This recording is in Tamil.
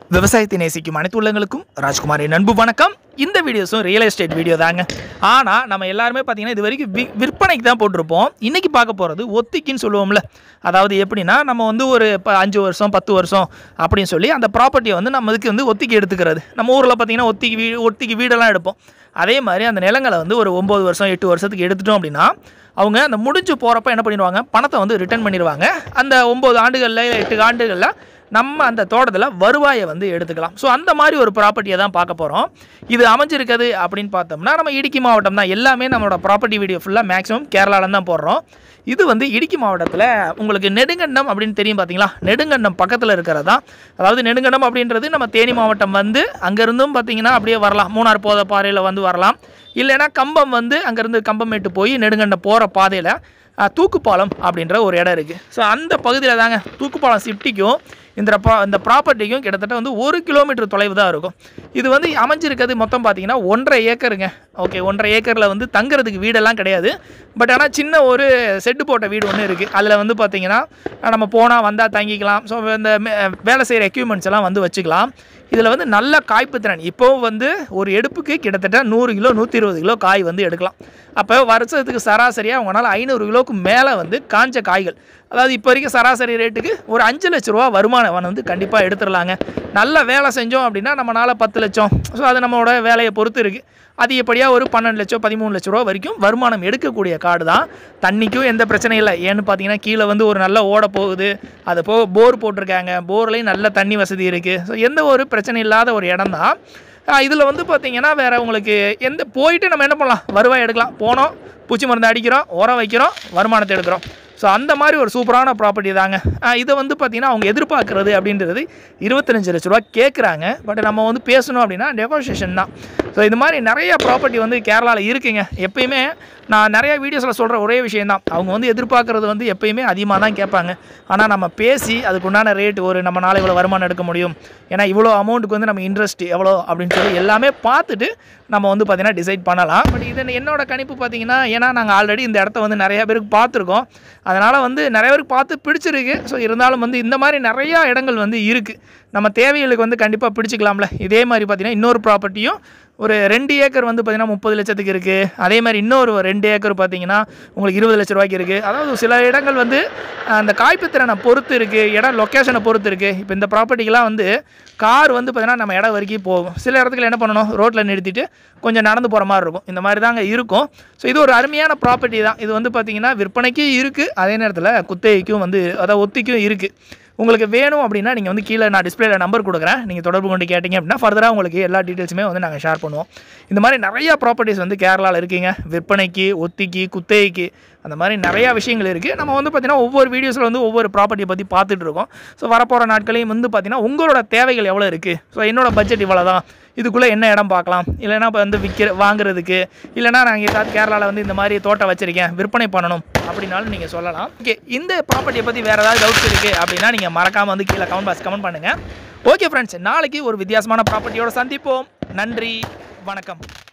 விவசாயத்தை நேசிக்கும் அனைத்து உள்ளங்களுக்கும் ராஜ்குமாரின் அன்பு வணக்கம் இந்த வீடியோஸும் ரியல் எஸ்டேட் வீடியோ தாங்க ஆனால் நம்ம எல்லாருமே பார்த்தீங்கன்னா இது வரைக்கும் வி விற்பனைக்கு தான் போட்டிருப்போம் இன்றைக்கி பார்க்க போகிறது ஒத்திக்கின்னு சொல்லுவோம்ல அதாவது எப்படின்னா நம்ம வந்து ஒரு இப்போ அஞ்சு வருஷம் பத்து வருஷம் அப்படின்னு சொல்லி அந்த ப்ராப்பர்ட்டியை வந்து நம்ம இதுக்கு வந்து ஒத்திக்கி எடுத்துக்கிறது நம்ம ஊரில் பார்த்தீங்கன்னா ஒத்திக்கி வீ ஒத்திக்கி வீடெல்லாம் எடுப்போம் அதே மாதிரி அந்த நிலங்களை வந்து ஒரு ஒம்பது வருஷம் எட்டு வருஷத்துக்கு எடுத்துட்டோம் அப்படின்னா அவங்க அந்த முடிஞ்சு போகிறப்ப என்ன பண்ணிடுவாங்க பணத்தை வந்து ரிட்டர்ன் பண்ணிடுவாங்க அந்த ஒம்பது ஆண்டுகளில் இல்லை எட்டு ஆண்டுகளில் நம்ம அந்த தோட்டத்தில் வருவாயை வந்து எடுத்துக்கலாம் ஸோ அந்த மாதிரி ஒரு ப்ராப்பர்ட்டியை தான் பார்க்க போகிறோம் இது அமைஞ்சிருக்குது அப்படின்னு பார்த்தோம்னா நம்ம இடுக்கி மாவட்டம் தான் எல்லாமே நம்மளோட ப்ராப்பர்ட்டி வீடியோ ஃபுல்லாக மேக்ஸிமம் கேரளாவில் தான் போடுறோம் இது வந்து இடுக்கி மாவட்டத்தில் உங்களுக்கு நெடுங்கண்டம் அப்படின்னு தெரியும் பார்த்தீங்களா நெடுங்கண்டம் பக்கத்தில் இருக்கிறது தான் அதாவது நெடுங்கண்டம் அப்படின்றது நம்ம தேனி மாவட்டம் வந்து அங்கேருந்தும் பார்த்தீங்கன்னா அப்படியே வரலாம் மூணார் போத பாறையில் வந்து வரலாம் இல்லைன்னா கம்பம் வந்து அங்கேருந்து கம்பமேட்டு போய் நெடுங்கண்டம் போகிற பாதையில் அஹ், தூக்குப்பாலம் அப்படின்ற ஒரு இடம் இருக்குது ஸோ அந்த பகுதியில் தாங்க தூக்குப்பாலம் சிட்டிக்கும் இந்த ப்ரா இந்த ப்ராப்பர்ட்டிக்கும் கிட்டத்தட்ட வந்து ஒரு கிலோமீட்டர் தொலைவு தான் இருக்கும் இது வந்து அமைஞ்சிருக்கிறது மொத்தம் பார்த்தீங்கன்னா ஒன்றரை ஏக்கருங்க ஓகே ஒன்றரை ஏக்கரில் வந்து தங்குறதுக்கு வீடெல்லாம் கிடையாது பட் ஆனால் சின்ன ஒரு செட்டு போட்ட வீடு ஒன்று இருக்குது அதில் வந்து பார்த்தீங்கன்னா நம்ம போனால் வந்தால் தங்கிக்கலாம் ஸோ இந்த மே- வேலை செய்கிற எக்யூப்மெண்ட்ஸ் எல்லாம் வந்து வச்சுக்கலாம் இதில் வந்து நல்ல காய்ப்பு திறன் இப்போவும் வந்து ஒரு எடுப்புக்கு கிட்டத்தட்ட நூறு கிலோ நூற்றி இருபது கிலோ காய் வந்து எடுக்கலாம் அப்போ வருஷத்துக்கு சராசரியாக உங்களால் ஐநூறு கிலோவுக்கு மேலே வந்து காஞ்ச காய்கள் அதாவது இப்போ வரைக்கும் சராசரி ரேட்டுக்கு ஒரு அஞ்சு லட்ச ரூபா வருமானம் வந்து கண்டிப்பாக எடுத்துடலாங்க நல்ல வேலை செஞ்சோம் அப்படின்னா நம்மளால் பத்து லட்சம் ஸோ அது நம்மளோட வேலையை பொறுத்து இருக்குது அதிகப்படியாக ஒரு பன்னெண்டு லட்சம் பதிமூணு லட்ச ரூபா வரைக்கும் வருமானம் எடுக்கக்கூடிய காடு தான் தண்ணிக்கும் எந்த பிரச்சனையும் இல்லை ஏன்னு பார்த்தீங்கன்னா கீழே வந்து ஒரு நல்ல ஓட போகுது அது போக போர் போட்டிருக்காங்க போர்லேயும் நல்ல தண்ணி வசதி இருக்குது ஸோ எந்த ஒரு பிரச்சனை இல்லாத ஒரு இடம் தான் இதில் வந்து பார்த்தீங்கன்னா வேறு உங்களுக்கு எந்த போயிட்டு நம்ம என்ன பண்ணலாம் வருவாய் எடுக்கலாம் போனோம் பூச்சி மருந்து அடிக்கிறோம் உரம் வைக்கிறோம் வருமானத்தை எடுக்கிறோம் ஸோ அந்த மாதிரி ஒரு சூப்பரான ப்ராப்பர்ட்டி தாங்க ஆஹ் இதை வந்து பார்த்திங்கன்னா அவங்க எதிர்பார்க்குறது அப்படின்றது இருபத்தஞ்சு லட்ச ரூபா கேட்குறாங்க பட் நம்ம வந்து பேசணும் அப்படின்னா நெகோசியேஷன் தான் ஸோ இது மாதிரி நிறைய ப்ராப்பர்ட்டி வந்து கேரளாவில் இருக்குங்க எப்பயுமே நான் நிறைய வீடியோஸில் சொல்கிற ஒரே விஷயம் தான் அவங்க வந்து எதிர்பார்க்குறது வந்து எப்பயுமே அதிகமாக தான் கேட்பாங்க ஆனால் நம்ம பேசி அதுக்கு உண்டான ரேட் ஒரு நம்ம நாளை இவ்வளோ வருமானம் எடுக்க முடியும் ஏன்னா இவ்வளோ அமௌண்ட்டுக்கு வந்து நம்ம இன்ட்ரெஸ்ட் எவ்வளோ அப்படின்னு சொல்லி எல்லாமே பார்த்துட்டு நம்ம வந்து பார்த்திங்கன்னா டிசைட் பண்ணலாம் பட் இது என்னோட கணிப்பு பார்த்தீங்கன்னா ஏன்னா நாங்கள் ஆல்ரெடி இந்த இடத்த வந்து நிறைய பேருக்கு பார்த்துருக்கோம் அதனால் வந்து நிறைய பேருக்கு பார்த்து பிடிச்சிருக்கு ஸோ இருந்தாலும் வந்து இந்த மாதிரி நிறையா இடங்கள் வந்து இருக்குது நம்ம தேவைகளுக்கு வந்து கண்டிப்பாக பிடிச்சிக்கலாம்ல இதே மாதிரி பார்த்தீங்கன்னா இன்னொரு ப்ராப்பர்ட்டியும் ஒரு ரெண்டு ஏக்கர் வந்து பார்த்தீங்கன்னா முப்பது லட்சத்துக்கு இருக்குது அதே மாதிரி இன்னொரு ரெண்டு ஏக்கர் பார்த்தீங்கன்னா உங்களுக்கு இருபது லட்ச ரூபாய்க்கு இருக்குது அதாவது சில இடங்கள் வந்து அந்த காய்ப்புத்திறனை பொறுத்து இருக்குது இடம் லொக்கேஷனை பொறுத்து இருக்குது இப்போ இந்த ப்ராப்பர்ட்டிக்கெலாம் வந்து கார் வந்து பார்த்தீங்கன்னா நம்ம இடம் வரைக்கும் போகும் சில இடத்துல என்ன பண்ணணும் ரோட்டில் நிறுத்திட்டு கொஞ்சம் நடந்து போகிற மாதிரி இருக்கும் இந்த மாதிரி தாங்க இருக்கும் ஸோ இது ஒரு அருமையான ப்ராப்பர்ட்டி தான் இது வந்து பார்த்தீங்கன்னா விற்பனைக்கும் இருக்குது அதே நேரத்தில் குத்தகைக்கும் வந்து அதாவது ஒத்திக்கும் இருக்குது உங்களுக்கு வேணும் அப்படின்னா நீங்கள் வந்து கீழே நான் டிஸ்பிளேல நம்பர் கொடுக்குறேன் நீங்கள் தொடர்பு கொண்டு கேட்டிங்க அப்படின்னா ஃபர்தராக உங்களுக்கு எல்லா டீட்டெயில்ஸுமே வந்து நாங்கள் ஷேர் பண்ணுவோம் இந்த மாதிரி நிறையா ப்ராப்பர்ட்டிஸ் வந்து கேரளாவில் இருக்குங்க விற்பனைக்கு ஒத்திக்கு குத்தகைக்கு அந்த மாதிரி நிறையா விஷயங்கள் இருக்குது நம்ம வந்து பார்த்திங்கன்னா ஒவ்வொரு வீடியோஸில் வந்து ஒவ்வொரு ப்ராப்பர்ட்டியை பற்றி பார்த்துட்டு இருக்கோம் ஸோ வரப்போகிற நாட்களையும் வந்து பார்த்திங்கன்னா உங்களோட தேவைகள் எவ்வளோ இருக்குது ஸோ என்னோட பட்ஜெட் இவ்வளோ தான் இதுக்குள்ளே என்ன இடம் பார்க்கலாம் இல்லைன்னா இப்போ வந்து விற்கிற வாங்குறதுக்கு இல்லைன்னா நாங்கள் ஏதாவது கேரளாவில் வந்து இந்த மாதிரி தோட்டம் வச்சுருக்கேன் விற்பனை பண்ணணும் அப்படின்னாலும் நீங்கள் சொல்லலாம் ஓகே இந்த ப்ராப்பர்ட்டியை பற்றி வேறு ஏதாவது டவுட்ஸ் இருக்குது அப்படின்னா நீங்கள் மறக்காமல் வந்து கீழே கமெண்ட் பாக்ஸ் கமெண்ட் பண்ணுங்கள் ஓகே ஃப்ரெண்ட்ஸ் நாளைக்கு ஒரு வித்தியாசமான ப்ராப்பர்ட்டியோட சந்திப்போம் நன்றி வணக்கம்